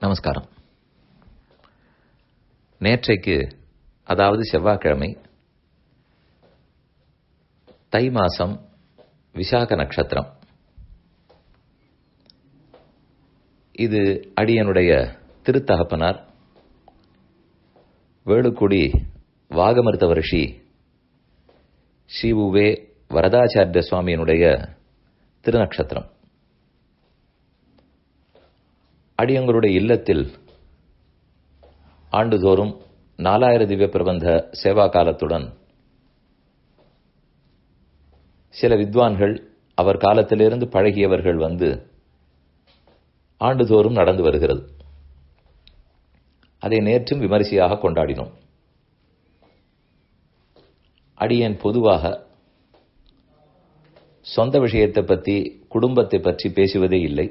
நமஸ்காரம் நேற்றைக்கு அதாவது செவ்வாய்க்கிழமை தை மாசம் விசாக நட்சத்திரம் இது அடியனுடைய திருத்தகப்பனார் வேளுக்குடி வாகமருத்த ரிஷி ஸ்ரீ உவே வரதாச்சாரிய சுவாமியினுடைய திருநக்ஷத்திரம் அடியங்களுடைய இல்லத்தில் ஆண்டுதோறும் நாலாயிர திவ்ய பிரபந்த சேவா காலத்துடன் சில வித்வான்கள் அவர் காலத்திலிருந்து பழகியவர்கள் வந்து ஆண்டுதோறும் நடந்து வருகிறது அதை நேற்றும் விமரிசையாக கொண்டாடினோம் அடியன் பொதுவாக சொந்த விஷயத்தை பற்றி குடும்பத்தை பற்றி பேசுவதே இல்லை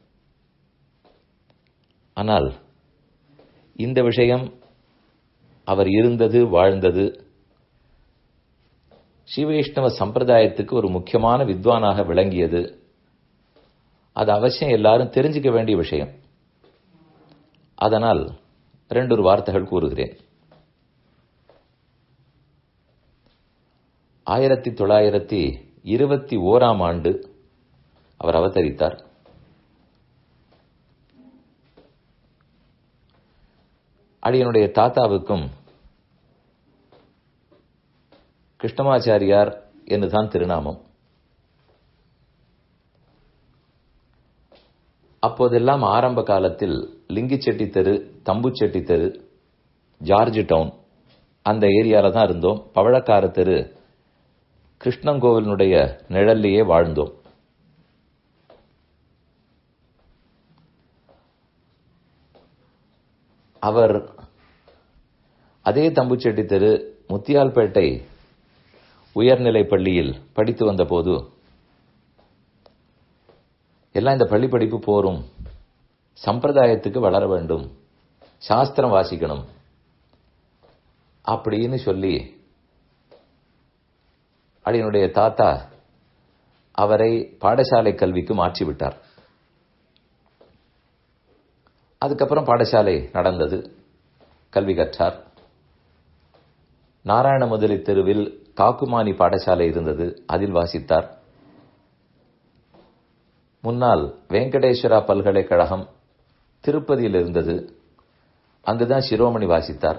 ஆனால் இந்த விஷயம் அவர் இருந்தது வாழ்ந்தது ஸ்ரீவைஷ்ணவ சம்பிரதாயத்துக்கு ஒரு முக்கியமான வித்வானாக விளங்கியது அது அவசியம் எல்லாரும் தெரிஞ்சுக்க வேண்டிய விஷயம் அதனால் ரெண்டு வார்த்தைகள் கூறுகிறேன் ஆயிரத்தி தொள்ளாயிரத்தி இருபத்தி ஓராம் ஆண்டு அவர் அவதரித்தார் அடியனுடைய தாத்தாவுக்கும் கிருஷ்ணமாச்சாரியார் என்றுதான் திருநாமம் அப்போதெல்லாம் ஆரம்ப காலத்தில் லிங்கிச்செட்டி தெரு தம்புச்செட்டி தெரு ஜார்ஜ் டவுன் அந்த ஏரியால தான் இருந்தோம் பவழக்கார தெரு கிருஷ்ணங்கோவிலினுடைய நிழல்லையே வாழ்ந்தோம் அவர் அதே தம்புச்செட்டி தெரு முத்தியால்பேட்டை உயர்நிலை பள்ளியில் படித்து வந்த போது எல்லாம் இந்த பள்ளி படிப்பு போரும் சம்பிரதாயத்துக்கு வளர வேண்டும் சாஸ்திரம் வாசிக்கணும் அப்படின்னு சொல்லி அடியனுடைய தாத்தா அவரை பாடசாலை கல்விக்கு மாற்றிவிட்டார் அதுக்கப்புறம் பாடசாலை நடந்தது கல்வி கற்றார் நாராயண முதலி தெருவில் காக்குமானி பாடசாலை இருந்தது அதில் வாசித்தார் முன்னால் வெங்கடேஸ்வரா பல்கலைக்கழகம் திருப்பதியில் இருந்தது அங்குதான் சிரோமணி வாசித்தார்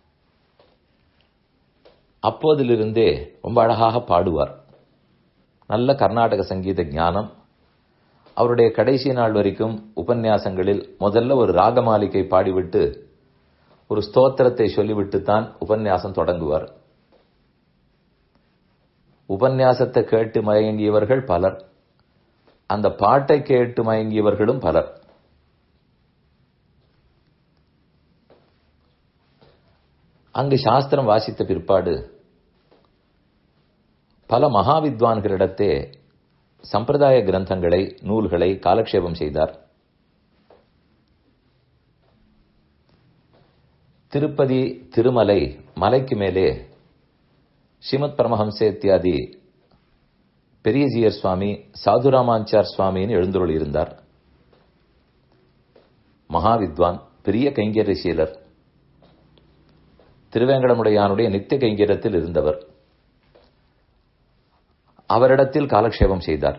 அப்போதிலிருந்தே ரொம்ப அழகாக பாடுவார் நல்ல கர்நாடக சங்கீத ஞானம் அவருடைய கடைசி நாள் வரைக்கும் உபன்யாசங்களில் முதல்ல ஒரு ராகமாலிகை பாடிவிட்டு ஒரு ஸ்தோத்திரத்தை சொல்லிவிட்டு தான் உபன்யாசம் தொடங்குவார் உபன்யாசத்தை கேட்டு மயங்கியவர்கள் பலர் அந்த பாட்டை கேட்டு மயங்கியவர்களும் பலர் அங்கு சாஸ்திரம் வாசித்த பிற்பாடு பல மகாவித்வான்களிடத்தே சம்பிரதாய கிரந்தங்களை நூல்களை காலக்ஷேபம் செய்தார் திருப்பதி திருமலை மலைக்கு மேலே ஸ்ரீமத் பரமஹம்சே இத்தியாதி பெரியஜியர் சுவாமி சாதுராமாச்சார் சுவாமின்னு எழுந்துருள் இருந்தார் மகாவித்வான் பெரிய கைங்கரியசீலர் திருவேங்கடமுடையானுடைய நித்திய கைங்கரியத்தில் இருந்தவர் அவரிடத்தில் காலக்ஷேபம் செய்தார்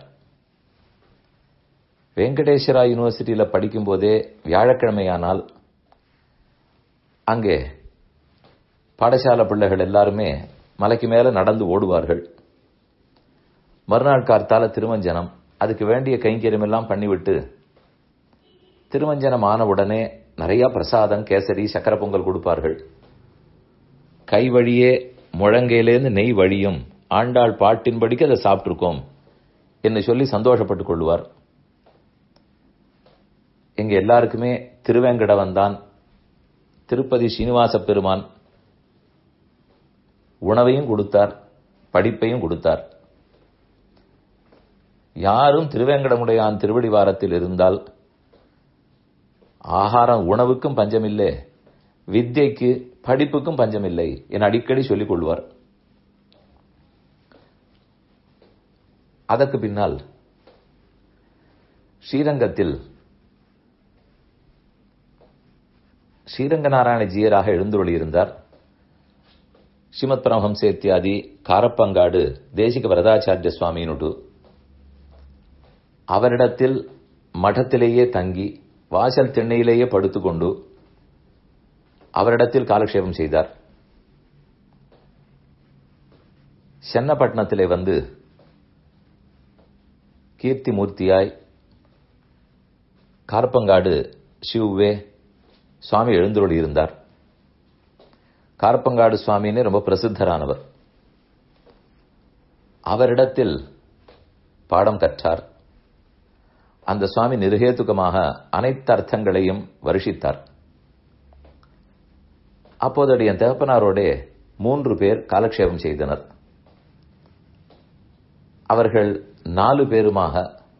வெங்கடேஸ்வரா யூனிவர்சிட்டியில் படிக்கும்போதே வியாழக்கிழமையானால் அங்கே பாடசாலை பிள்ளைகள் எல்லாருமே மலைக்கு மேல நடந்து ஓடுவார்கள் மறுநாள் கார்த்தால திருமஞ்சனம் அதுக்கு வேண்டிய கைங்கரியம் எல்லாம் பண்ணிவிட்டு திருமஞ்சனம் ஆன உடனே நிறைய பிரசாதம் கேசரி சக்கர பொங்கல் கொடுப்பார்கள் கை வழியே முழங்கையிலேருந்து நெய் வழியும் ஆண்டாள் பாட்டின்படிக்கு அதை சாப்பிட்டுருக்கோம் என்று சொல்லி சந்தோஷப்பட்டுக் கொள்வார் எங்க எல்லாருக்குமே திருவேங்கடவன் தான் திருப்பதி சீனிவாச பெருமான் உணவையும் கொடுத்தார் படிப்பையும் கொடுத்தார் யாரும் திருவேங்கடமுடையான் திருவடி வாரத்தில் இருந்தால் ஆகாரம் உணவுக்கும் பஞ்சமில்லை வித்யைக்கு படிப்புக்கும் பஞ்சமில்லை என அடிக்கடி சொல்லிக் கொள்வார் அதற்கு பின்னால் ஸ்ரீரங்கத்தில் ஸ்ரீரங்கநாராயண ஜீயராக எழுந்துள்ளிருந்தார் ஸ்ரீமத் பரமஹம்சேத்தியாதி காரப்பங்காடு தேசிக வரதாச்சாரிய சுவாமியினுடு அவரிடத்தில் மഠத்திலேயே தங்கி வாசல் திண்ணையிலேயே படுத்துக்கொண்டு அவரிடத்தில் காலக்ஷேபம் செய்தார் சென்னப்பட்டினத்திலே வந்து கீர்த்தி மூர்த்தியாய் கார்பங்காடு சிவ்வே சுவாமி எழுந்தருளி இருந்தார் கார்பங்காடு சுவாமின்னு ரொம்ப பிரசித்தரானவர் அவரிடத்தில் பாடம் கற்றார் அந்த சுவாமி நிருகேதுகமாக அனைத்து அர்த்தங்களையும் வருஷித்தார் அப்போது என் தகப்பனாரோட மூன்று பேர் காலக்ஷேபம் செய்தனர் அவர்கள் நாலு பேருமாக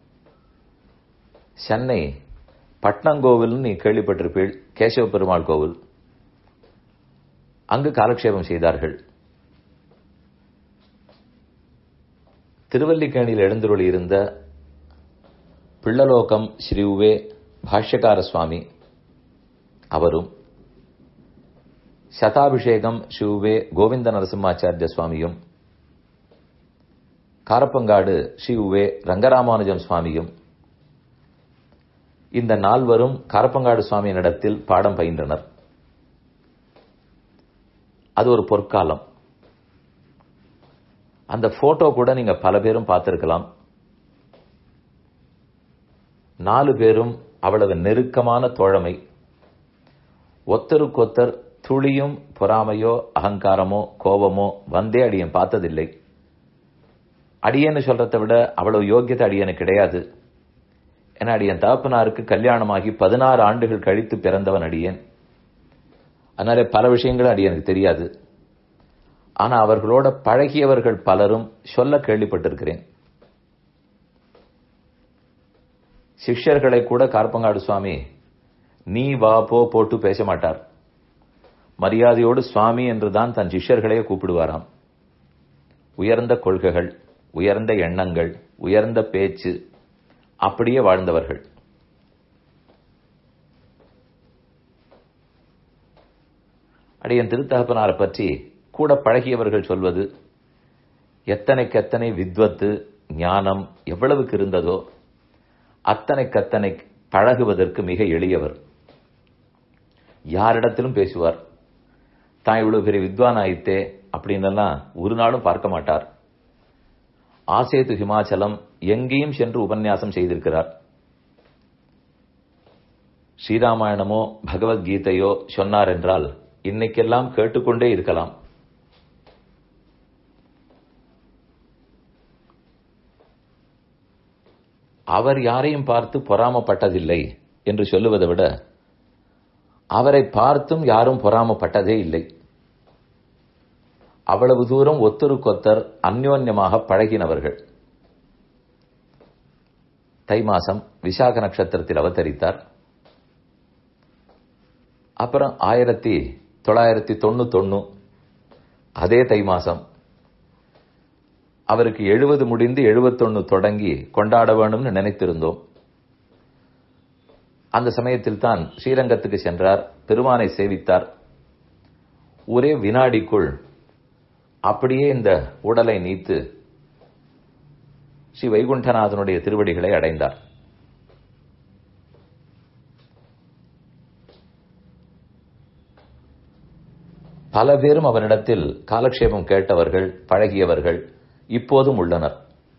சென்னை பட்னங்கோவில் நீ கேள்விப்பட்டிருப்பீள் கேசவ பெருமாள் கோவில் அங்கு காலக்ஷேபம் செய்தார்கள் திருவல்லிக்கேணியில் எழுந்துருளி இருந்த பிள்ளலோகம் ஸ்ரீவுவே பாஷ்யகார சுவாமி அவரும் சதாபிஷேகம் ஸ்ரீவுவே கோவிந்த நரசிம்மாச்சாரிய சுவாமியும் காரப்பங்காடு ஸ்ரீவுவே ரங்கராமானுஜம் சுவாமியும் இந்த நால்வரும் காரப்பங்காடு சுவாமியினிடத்தில் பாடம் பயின்றனர் அது ஒரு பொற்காலம் அந்த போட்டோ கூட நீங்க பல பேரும் பார்த்திருக்கலாம் நாலு பேரும் அவ்வளவு நெருக்கமான தோழமை ஒத்தருக்கொத்தர் துளியும் பொறாமையோ அகங்காரமோ கோபமோ வந்தே அடியன் பார்த்ததில்லை அடியன்னு சொல்றதை விட அவ்வளவு யோக்கியத்தை அடியனுக்கு கிடையாது ஏன்னா அடியன் தகப்பனாருக்கு கல்யாணமாகி பதினாறு ஆண்டுகள் கழித்து பிறந்தவன் அடியேன் அதனால பல விஷயங்களும் அடியனுக்கு தெரியாது ஆனா அவர்களோட பழகியவர்கள் பலரும் சொல்ல கேள்விப்பட்டிருக்கிறேன் சிஷ்யர்களை கூட கார்பங்காடு சுவாமி நீ வா போ போட்டு பேச மாட்டார் மரியாதையோடு சுவாமி என்றுதான் தன் சிஷ்யர்களையே கூப்பிடுவாராம் உயர்ந்த கொள்கைகள் உயர்ந்த எண்ணங்கள் உயர்ந்த பேச்சு அப்படியே வாழ்ந்தவர்கள் அடியன் திருத்தகப்பனாரை பற்றி கூட பழகியவர்கள் சொல்வது எத்தனைக்கு எத்தனை வித்வத்து ஞானம் எவ்வளவுக்கு இருந்ததோ அத்தனைக்கத்தனை பழகுவதற்கு மிக எளியவர் யாரிடத்திலும் பேசுவார் தான் இவ்வளவு பெரிய வித்வான் ஆயித்தே அப்படின்னெல்லாம் ஒரு நாளும் பார்க்க மாட்டார் ஆசேது ஹிமாச்சலம் எங்கேயும் சென்று உபன்யாசம் செய்திருக்கிறார் ஸ்ரீராமாயணமோ பகவத்கீதையோ சொன்னார் என்றால் இன்னைக்கெல்லாம் கேட்டுக்கொண்டே இருக்கலாம் அவர் யாரையும் பார்த்து பொறாமப்பட்டதில்லை என்று சொல்லுவதை விட அவரை பார்த்தும் யாரும் பொறாமப்பட்டதே இல்லை அவ்வளவு தூரம் ஒத்தருக்கொத்தர் அந்யோன்யமாக பழகினவர்கள் தை மாசம் விசாக நட்சத்திரத்தில் அவதரித்தார் அப்புறம் ஆயிரத்தி தொள்ளாயிரத்தி தொண்ணூத்தொன்னு அதே தை மாசம் அவருக்கு எழுபது முடிந்து எழுபத்தொன்னு தொடங்கி கொண்டாட வேணும்னு நினைத்திருந்தோம் அந்த சமயத்தில் தான் ஸ்ரீரங்கத்துக்கு சென்றார் பெருமானை சேவித்தார் ஒரே வினாடிக்குள் அப்படியே இந்த உடலை நீத்து ஸ்ரீ வைகுண்டநாதனுடைய திருவடிகளை அடைந்தார் பல பேரும் அவரிடத்தில் காலக்ஷேபம் கேட்டவர்கள் பழகியவர்கள் இப்போதும் உள்ளனர்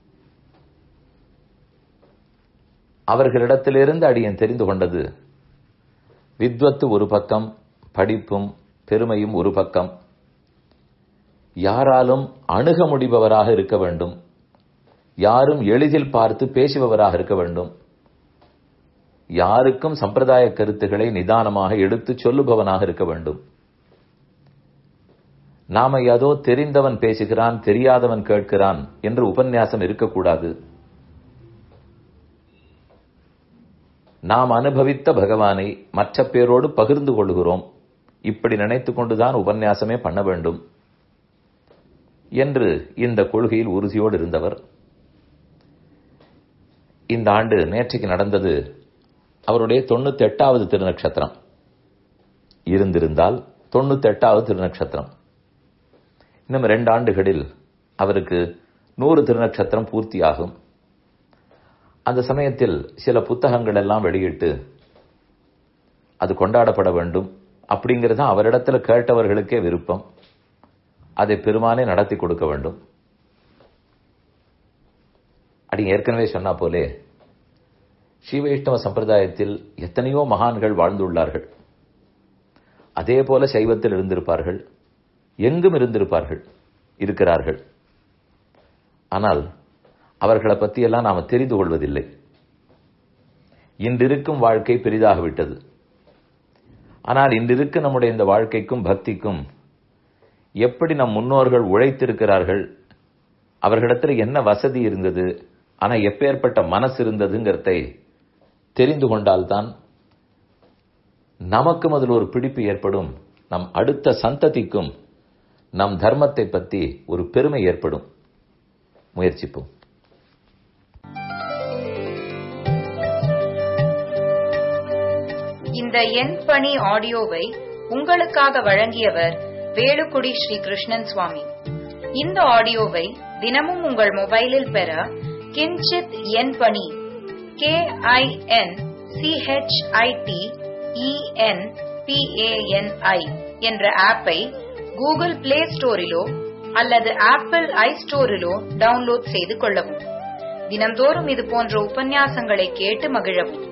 அவர்களிடத்திலிருந்து அடியன் தெரிந்து கொண்டது வித்வத்து ஒரு பக்கம் படிப்பும் பெருமையும் ஒரு பக்கம் யாராலும் அணுக முடிபவராக இருக்க வேண்டும் யாரும் எளிதில் பார்த்து பேசுபவராக இருக்க வேண்டும் யாருக்கும் சம்பிரதாய கருத்துக்களை நிதானமாக எடுத்து சொல்லுபவனாக இருக்க வேண்டும் நாம ஏதோ தெரிந்தவன் பேசுகிறான் தெரியாதவன் கேட்கிறான் என்று உபன்யாசம் இருக்கக்கூடாது நாம் அனுபவித்த பகவானை மற்ற பேரோடு பகிர்ந்து கொள்கிறோம் இப்படி நினைத்துக் கொண்டுதான் உபன்யாசமே பண்ண வேண்டும் என்று இந்த கொள்கையில் உறுதியோடு இருந்தவர் இந்த ஆண்டு நேற்றைக்கு நடந்தது அவருடைய தொண்ணூத்தி எட்டாவது திருநக்ஷத்திரம் இருந்திருந்தால் தொண்ணூத்தெட்டாவது திருநட்சத்திரம் இன்னும் ரெண்டு ஆண்டுகளில் அவருக்கு நூறு திருநட்சத்திரம் பூர்த்தியாகும் அந்த சமயத்தில் சில புத்தகங்கள் எல்லாம் வெளியிட்டு அது கொண்டாடப்பட வேண்டும் அப்படிங்கிறது அவரிடத்துல கேட்டவர்களுக்கே விருப்பம் அதை பெருமானே நடத்தி கொடுக்க வேண்டும் அடி ஏற்கனவே சொன்னா போலே ஸ்ரீ வைஷ்ணவ சம்பிரதாயத்தில் எத்தனையோ மகான்கள் வாழ்ந்துள்ளார்கள் அதே போல சைவத்தில் இருந்திருப்பார்கள் எங்கும் இருந்திருப்பார்கள் இருக்கிறார்கள் ஆனால் அவர்களை பற்றியெல்லாம் நாம் தெரிந்து கொள்வதில்லை இன்றிருக்கும் வாழ்க்கை பெரிதாகிவிட்டது ஆனால் இன்றிருக்கு நம்முடைய இந்த வாழ்க்கைக்கும் பக்திக்கும் எப்படி நம் முன்னோர்கள் உழைத்திருக்கிறார்கள் அவர்களிடத்தில் என்ன வசதி இருந்தது ஆனா எப்பேற்பட்ட மனசு இருந்ததுங்கிறதை தெரிந்து கொண்டால்தான் நமக்கும் அதில் ஒரு பிடிப்பு ஏற்படும் நம் அடுத்த சந்ததிக்கும் நம் தர்மத்தை பற்றி ஒரு பெருமை ஏற்படும் முயற்சிப்போம் இந்த எண் பணி ஆடியோவை உங்களுக்காக வழங்கியவர் வேலுக்குடி ஸ்ரீ கிருஷ்ணன் சுவாமி இந்த ஆடியோவை தினமும் உங்கள் மொபைலில் பெற கிஞ்சித் எண் பணி கே ஐ என் சிஹெச்ஐடி இஎன் பிஏஎன்ஐ என்ற ஆப்பை கூகுள் பிளே ஸ்டோரிலோ அல்லது ஆப்பிள் ஐ ஸ்டோரிலோ டவுன்லோட் செய்து கொள்ளவும் தினம்தோறும் இது போன்ற உபன்யாசங்களை கேட்டு மகிழவும்